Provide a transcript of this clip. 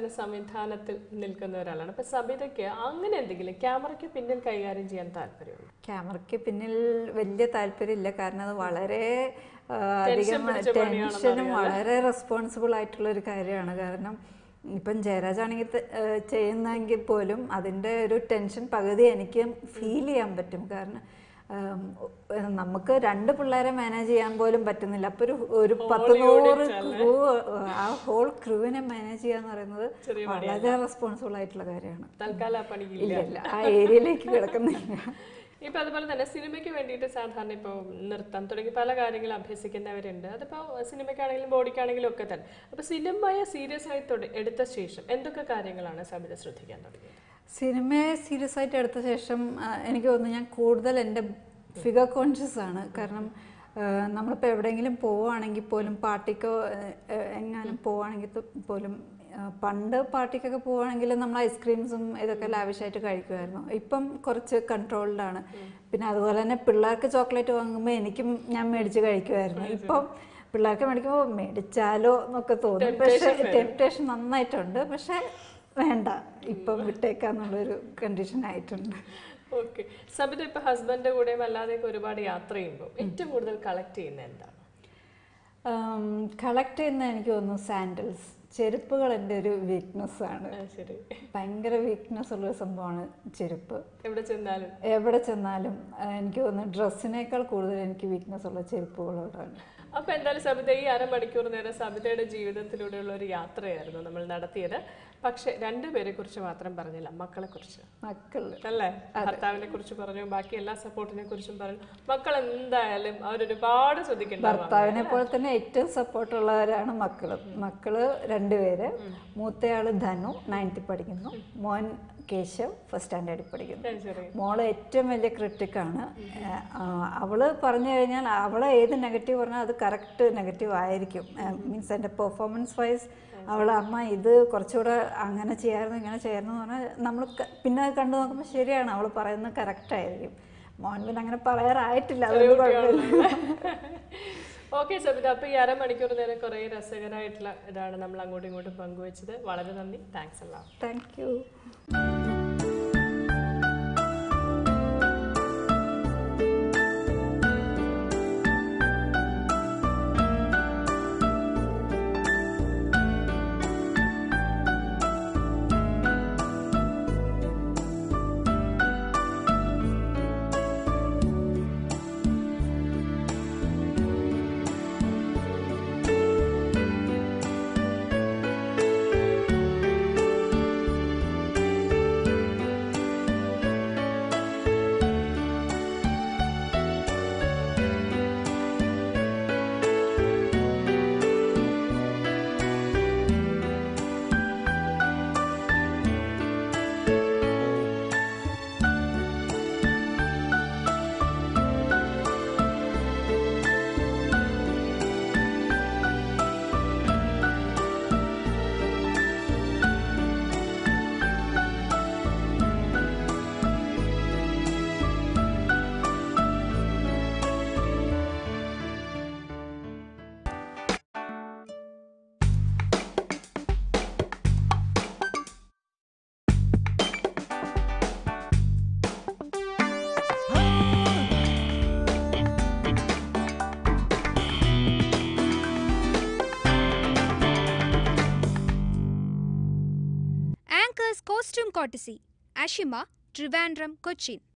തന്നെ സംവിധാനത്തിൽ നിൽക്കുന്ന ഒരാളാണ് അപ്പൊ സബിതയ്ക്ക് അങ്ങനെ എന്തെങ്കിലും ക്യാമറയ്ക്ക് പിന്നിൽ കൈകാര്യം ചെയ്യാൻ താല്പര്യമുണ്ട് ക്യാമറയ്ക്ക് പിന്നിൽ വലിയ താല്പര്യമില്ല കാരണം അത് വളരെ ആ, അധികം പിടിച്ച പണിയാണെന്ന് ടെൻഷനും വളരെ റെസ്പോൺസിബിൾ ആയിട്ടുള്ള ഒരു കാര്യമാണ് കാരണം ഇപ്പം ജയരാജാണെങ്കിൽ ത- ആ, ചെയ്യുന്നെങ്കിൽ പോലും അതിൻ്റെ ഒരു ടെൻഷൻ പകുതി എനിക്ക് ഫീൽ ചെയ്യാൻ പറ്റും കാരണം ആം, ഉ- നമുക്ക് രണ്ട് പിള്ളേരെ മാനേജ് ചെയ്യാൻ പോലും പറ്റുന്നില്ല അപ്പോൾ ഒരു ഒരു പത്ത് നൂറ് ക്രൂ ആ ഹോൾ ക്രൂവിനെ മാനേജ് ചെയ്യാന്ന് പറയുന്നത് വളരെ റെസ്പോൺസിബിൾ ആയിട്ടുള്ള കാര്യമാണ് തൽക്കാലം ആ പണിയില്ല ഇല്ല ഇല്ല ആ ഏരിയയിലേക്ക് കിടക്കുന്നില്ല ഇപ്പൊ അതുപോലെ തന്നെ സിനിമയ്ക്ക് വേണ്ടിയിട്ട് സാധാരണ ഇപ്പോൾ നൃത്തം തുടങ്ങി പല കാര്യങ്ങൾ അഭ്യസിക്കുന്നവരുണ്ട് അതിപ്പോ സിനിമയ്ക്കാണെങ്കിലും ബോഡിക്കാണെങ്കിലും ഒക്കെ തന്നെ അപ്പൊ സിനിമയെ സീരിയസ് ആയി തൊട- എടുത്ത ശേഷം എന്തൊക്കെ കാര്യങ്ങളാണ് സബിത ശ്രദ്ധിക്കാൻ തുടങ്ങിയത് സിനിമയെ സീരിയസ് ആയിട്ട് എടുത്ത ശേഷം ആ, എനിക്ക് തോന്നുന്നു ഞാൻ കൂടുതൽ എൻ്റെ ഫിഗർ കോൺഷ്യസ് ആണ് കാരണം ആ, നമ്മളിപ്പോൾ എവിടെയെങ്കിലും പോവുകയാണെങ്കിൽ പോലും പാർട്ടിക്കോ ആ, എങ്ങാനും പോവുകയാണെങ്കിൽ ത- പോലും ആ, പണ്ട് പാർട്ടിക്കൊക്കെ പോവുകയാണെങ്കിൽ നമ്മൾ ഐസ്ക്രീംസും ഇതൊക്കെ ലാവിഷായിട്ട് കഴിക്കുമായിരുന്നു ഇപ്പം കുറച്ച് കൺട്രോൾഡ് ആണ് പിന്നെ അതുപോലെ തന്നെ പിള്ളേർക്ക് ചോക്ലേറ്റ് വാങ്ങുമ്പോൾ എനിക്കും ഞാൻ മേടിച്ച് കഴിക്കുമായിരുന്നു ഇപ്പം പിള്ളേർക്ക് മേടിക്കുമ്പോൾ മേടിച്ചാലോ എന്നൊക്കെ തോന്നും പക്ഷേ ടെംപ്റ്റേഷൻ നന്നായിട്ടുണ്ട് പക്ഷേ വേണ്ട ഇപ്പം വിട്ടേക്കാന്നുള്ളൊരു കണ്ടീഷൻ ആയിട്ടുണ്ട് ഓക്കെ സബിത ഇപ്പൊ ഹസ്ബൻഡിന്റെ കൂടെയും അല്ലാതെയൊക്കെ ഒരുപാട് യാത്ര ചെയ്യുമ്പോൾ ഏറ്റവും കൂടുതൽ കളക്ട് ചെയ്യുന്നത് എന്താണ് കളക്ട് ചെയ്യുന്ന എനിക്ക് തോന്നുന്നു സാൻഡൽസ് ചെരുപ്പുകൾ എൻ്റെ ഒരു വീക്ക്നെസ് ആണ് ആ, ശരി ഭയങ്കര വീക്ക്നെസ് ഉള്ളൊരു സംഭവമാണ് ചെരുപ്പ് എവിടെ ചെന്നാലും എവിടെ ചെന്നാലും ആ, എനിക്ക് തോന്നുന്നു ഡ്രസ്സിനേക്കാൾ കൂടുതൽ എനിക്ക് വീക്ക്നെസ് ഉള്ള ചെരുപ്പുകളോടാണ് അപ്പൊ എന്തായാലും സബിത ഈ അരമണിക്കൂർ നേരം സബിതയുടെ ജീവിതത്തിലൂടെയുള്ള ഒരു യാത്രയായിരുന്നു നമ്മൾ നടത്തിയത് പക്ഷെ രണ്ടുപേരെ കുറിച്ച് മാത്രം പറഞ്ഞില്ല മക്കളെ കുറിച്ച് മക്കൾ അല്ലേ ഭർത്താവിനെ കുറിച്ച് പറഞ്ഞു ബാക്കി എല്ലാ സപ്പോർട്ടിനെ കുറിച്ചും പറഞ്ഞു മക്കൾ എന്തായാലും അവരൊരുപാട് ശ്രദ്ധിക്കേണ്ട ഭർത്താവിനെ പോലെ തന്നെ ഏറ്റവും സപ്പോർട്ടുള്ളവരാണ് മക്കള് മക്കള് രണ്ടുപേര് മൂത്തയാള് ധനു നയൻത്തിൽ പഠിക്കുന്നു മോൻ കേശവ് ഫസ്റ്റ് സ്റ്റാൻഡേർഡിൽ പഠിക്കുന്നു ശരി മോള് ഏറ്റവും വലിയ ക്രിട്ടിക്കാണ് അവള് പറഞ്ഞു കഴിഞ്ഞാൽ അവളെ ഏത് നെഗറ്റീവ് പറഞ്ഞാൽ അത് കറക്റ്റ് നെഗറ്റീവ് ആയിരിക്കും മീൻസ് എൻ്റെ പെർഫോമൻസ് വൈസ് അവൾ അമ്മ ഇത് കുറച്ചുകൂടെ അങ്ങനെ ചെയ്യായിരുന്നു ഇങ്ങനെ ചെയ്യായിരുന്നു എന്ന് പറഞ്ഞാൽ നമ്മൾ പിന്നെ അത് കണ്ടു നോക്കുമ്പോൾ ശരിയാണ് അവൾ പറയുന്നത് കറക്റ്റ് ആയിരിക്കും മോൻ പിന്നെ അങ്ങനെ പറയാറായിട്ടില്ല അതുകൊണ്ട് കുഴപ്പമില്ല ഓക്കെ സബിത അപ്പൊ ഈ അരമണിക്കൂർ നേരം കുറെ രസകരമായിട്ടുള്ള ഇതാണ് നമ്മൾ അങ്ങോട്ടും ഇങ്ങോട്ടും പങ്കുവെച്ചത് വളരെ നന്ദി താങ്ക്സ് എല്ലാം thank you Anchor's costume courtesy Ashima, Trivandrum, Cochin.